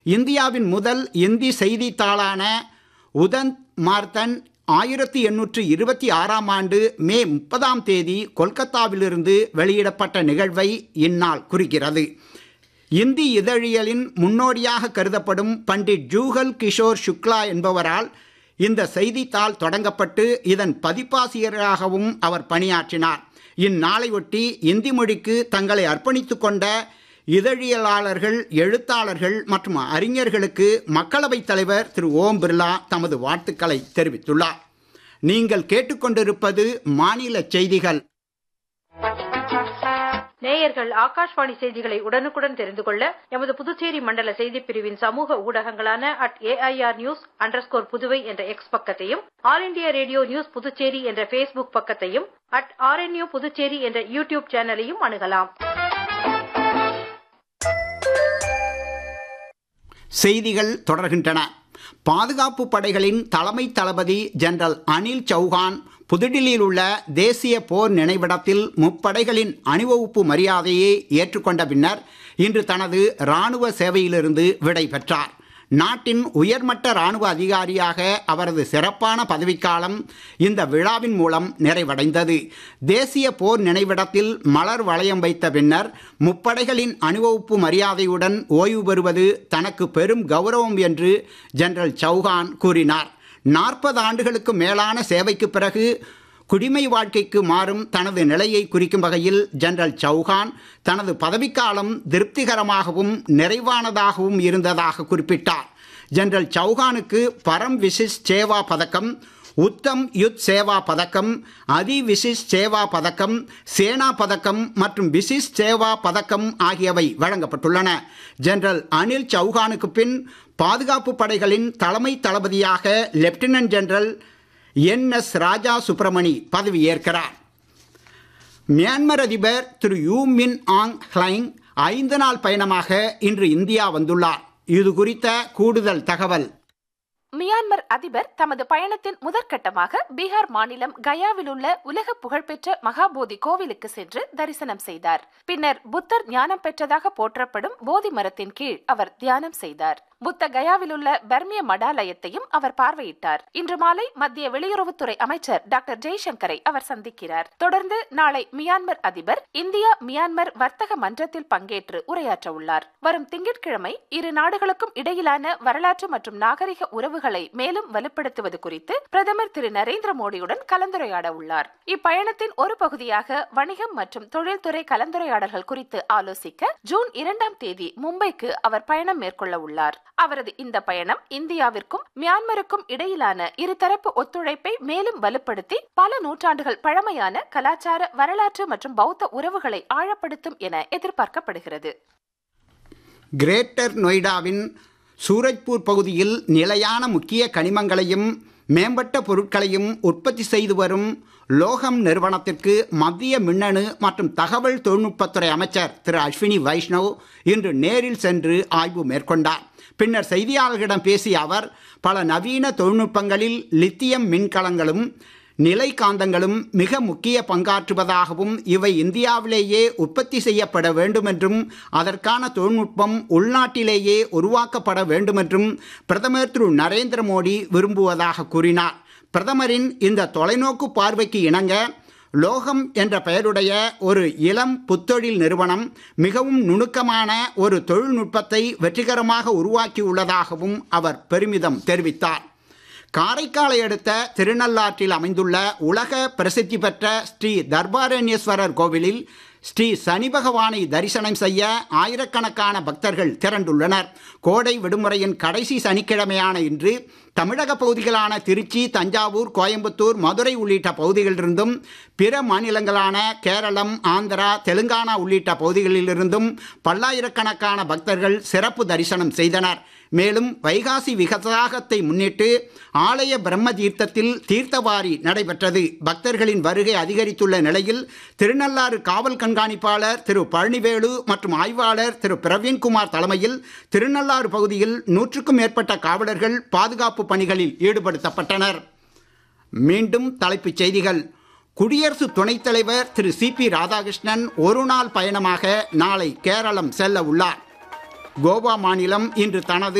இந்தியாவின் முதல் இந்தி செய்தித்தாளான உதந்த் மார்த்தன் ஆயிரத்தி எண்ணூற்று இருபத்தி ஆறாம் ஆண்டு மே முப்பதாம் தேதி கொல்கத்தாவிலிருந்து வெளியிடப்பட்ட நிகழ்வை இந்நாள் குறிக்கிறது இந்தி இதழியலின் முன்னோடியாக கருதப்படும் பண்டிட் ஜூகல் கிஷோர் சுக்லா என்பவரால் இந்த செய்தித்தாள் தொடங்கப்பட்டு இதன் பதிப்பாசிரியராகவும் அவர் பணியாற்றினார் இந்நாளையொட்டி இந்தி மொழிக்கு தங்களை அர்ப்பணித்துக் கொண்ட இதழியலாளர்கள் எழுத்தாளர்கள் மற்றும் அறிஞர்களுக்கு மக்களவைத் தலைவர் திரு ஓம் பிர்லா தமது வாழ்த்துக்களை தெரிவித்துள்ளார் நீங்கள் கேட்டுக்கொண்டிருப்பது மாநில செய்திகள் நேயர்கள் ஆகாஷ்வாணி செய்திகளை உடனுக்குடன் தெரிந்து கொள்ள எமது புதுச்சேரி மண்டல செய்திப் பிரிவின் சமூக ஊடகங்களான at AIR news underscore Puduvai என்ற எக்ஸ் பக்கத்தையும் All India Radio News Puducherry என்ற ஃபேஸ்புக் பக்கத்தையும் அட் ஆர்என்யூ புதுச்சேரி என்ற யூடியூப் சேனலையும் அணுகலாம் செய்திகள் தொடர்கின்றன பாதுகாப்பு படைகளின் தலைமை தளபதி ஜெனரல் அனில் சௌஹான் புதுடில்லியில் உள்ள தேசிய போர் நினைவிடத்தில் முப்படைகளின் அணிவகுப்பு மரியாதையை ஏற்றுக்கொண்ட பின்னர் இன்று தனது இராணுவ சேவையிலிருந்து விடை பெற்றார் நாட்டின் உயர்மட்ட இராணுவ அதிகாரியாக அவரது சிறப்பான பதவிக்காலம் இந்த விழாவின் மூலம் நிறைவடைந்தது தேசிய போர் நினைவிடத்தில் மலர் வளையம் வைத்த பின்னர் முப்படைகளின் அணிவகுப்பு மரியாதையுடன் ஓய்வு பெறுவது தனக்கு பெரும் கௌரவம் என்று ஜெனரல் சௌஹான் கூறினார் நாற்பது ஆண்டுகளுக்கு மேலான சேவைக்கு பிறகு குடிமை வாழ்க்கைக்கு மாறும் தனது நிலையை குறிக்கும் வகையில் ஜெனரல் சௌஹான் தனது பதவிக்காலம் திருப்திகரமாகவும் நிறைவானதாகவும் இருந்ததாக குறிப்பிட்டார் ஜெனரல் சௌஹானுக்கு பரம் விசிஷ் சேவா பதக்கம் உத்தம் யுத் சேவா பதக்கம் அதி விசிஷ் சேவா பதக்கம் சேனா பதக்கம் மற்றும் விசிஷ் சேவா பதக்கம் ஆகியவை வழங்கப்பட்டுள்ளன ஜெனரல் அனில் சௌஹானுக்கு பின் பாதுகாப்பு படைகளின் தலைமை தளபதியாக lieutenant general N S Raja Subramani பதவியேற்கிறார் மியான்மர் அதிபர் திரு யூ மின் ஆங் ஹ்லைங் ஐந்து நாள் பயணமாக இன்று இந்தியா வந்துள்ளார் இது குறித்த கூடுதல் தகவல் மியான்மர் அதிபர் தமது பயணத்தின் முதற்கட்டமாக பீகார் மாநிலம் கயாவில் உள்ள உலக புகழ்பெற்ற மகாபோதி கோவிலுக்கு சென்று தரிசனம் செய்தார் பின்னர் புத்தர் ஞானம் பெற்றதாக போற்றப்படும் போதி மரத்தின் கீழ் அவர் தியானம் செய்தார் புத்த கயாவில் உள்ள பர்மிய மடாலயத்தையும் அவர் பார்வையிட்டார் இன்று மாலை மத்திய வெளியுறவுத்துறை அமைச்சர் டாக்டர் ஜெய்சங்கரை அவர் சந்திக்கிறார் தொடர்ந்து நாளை மியான்மர் அதிபர் இந்தியா மியான்மர் வர்த்தக மன்றத்தில் பங்கேற்று உரையாற்ற உள்ளார் வரும் திங்கட்கிழமை இரு நாடுகளுக்கும் இடையிலான வரலாற்று மற்றும் நாகரிக உறவுகளை மேலும் வலுப்படுத்துவது குறித்து பிரதமர் திரு நரேந்திர மோடியுடன் கலந்துரையாட உள்ளார் இப்பயணத்தின் ஒரு பகுதியாக வணிகம் மற்றும் தொழில்துறை கலந்துரையாடல்கள் குறித்து ஆலோசிக்க ஜூன் இரண்டாம் தேதி மும்பைக்கு அவர் பயணம் மேற்கொள்ள உள்ளார் அவரது இந்த பயணம் இந்தியாவிற்கும் மியான்மருக்கும் இடையிலான இருதரப்பு ஒத்துழைப்பை மேலும் வலுப்படுத்தி பல நூற்றாண்டுகள் பழமையான கலாச்சார வரலாற்று மற்றும் பௌத்த உறவுகளை ஆழப்படுத்தும் என எதிர்பார்க்கப்படுகிறது கிரேட்டர் நொய்டாவின் சூரஜ்பூர் பகுதியில் நிலையான முக்கிய கனிமங்களையும் மேம்பட்ட பொருட்களையும் உற்பத்தி செய்து வரும் லோகம் நிறுவனத்திற்கு மத்திய மின்னணு மற்றும் தகவல் தொழில்நுட்பத்துறை அமைச்சர் திரு அஸ்வினி வைஷ்ணவ் இன்று நேரில் சென்று ஆய்வு மேற்கொண்டார் பின்னர் செய்தியாளர்களிடம் பேசிய அவர் பல நவீன தொழில்நுட்பங்களில் லித்தியம் மின்கலங்களும் நிலை காந்தங்களும் மிக முக்கிய பங்காற்றுவதாகவும் இவை இந்தியாவிலேயே உற்பத்தி செய்யப்பட வேண்டுமென்றும் அதற்கான தொழில்நுட்பம் உள்நாட்டிலேயே உருவாக்கப்பட வேண்டுமென்றும் பிரதமர் திரு நரேந்திர மோடி விரும்புவதாக கூறினார் பிரதமரின் இந்த தொலைநோக்கு பார்வைக்கு இணங்க லோகம் என்ற பெயருடைய ஒரு இளம் புத்தொழில் நிறுவனம் மிகவும் நுணுக்கமான ஒரு தொழில்நுட்பத்தை வெற்றிகரமாக உருவாக்கியுள்ளதாகவும் அவர் பெருமிதம் தெரிவித்தார் காரைக்காலை அடுத்த திருநள்ளாற்றில் அமைந்துள்ள உலக பிரசித்தி பெற்ற ஸ்ரீ தர்பாரண்யேஸ்வரர் கோவிலில் ஸ்ரீ சனி பகவானை தரிசனம் செய்ய ஆயிரக்கணக்கான பக்தர்கள் திரண்டுள்ளனர் கோடை விடுமுறையின் கடைசி சனிக்கிழமையான இன்று தமிழக பகுதிகளான திருச்சி தஞ்சாவூர் கோயம்புத்தூர் மதுரை உள்ளிட்ட பகுதிகளிலிருந்தும் பிற மாநிலங்களான கேரளம் ஆந்திரா தெலுங்கானா உள்ளிட்ட பகுதிகளிலிருந்தும் பல்லாயிரக்கணக்கான பக்தர்கள் சிறப்பு தரிசனம் செய்தனர் மேலும் வைகாசி விகசாகத்தை முன்னிட்டு ஆலய பிரம்ம தீர்த்தத்தில் தீர்த்தவாரி நடைபெற்றது பக்தர்களின் வருகை அதிகரித்துள்ள நிலையில் திருநள்ளாறு காவல் கண்காணிப்பாளர் திரு பழனிவேலு மற்றும் ஆய்வாளர் திரு பிரவீன்குமார் தலைமையில் திருநள்ளாறு பகுதியில் நூற்றுக்கும் மேற்பட்ட காவலர்கள் பாதுகாப்பு பணிகளில் ஈடுபடுத்தப்பட்டனர் மீண்டும் தலைப்புச் செய்திகள் குடியரசு துணைத் தலைவர் திரு சி பி ராதாகிருஷ்ணன் ஒரு நாள் பயணமாக நாளை கேரளம் செல்ல உள்ளார் கோவா மாநிலம் இன்று தனது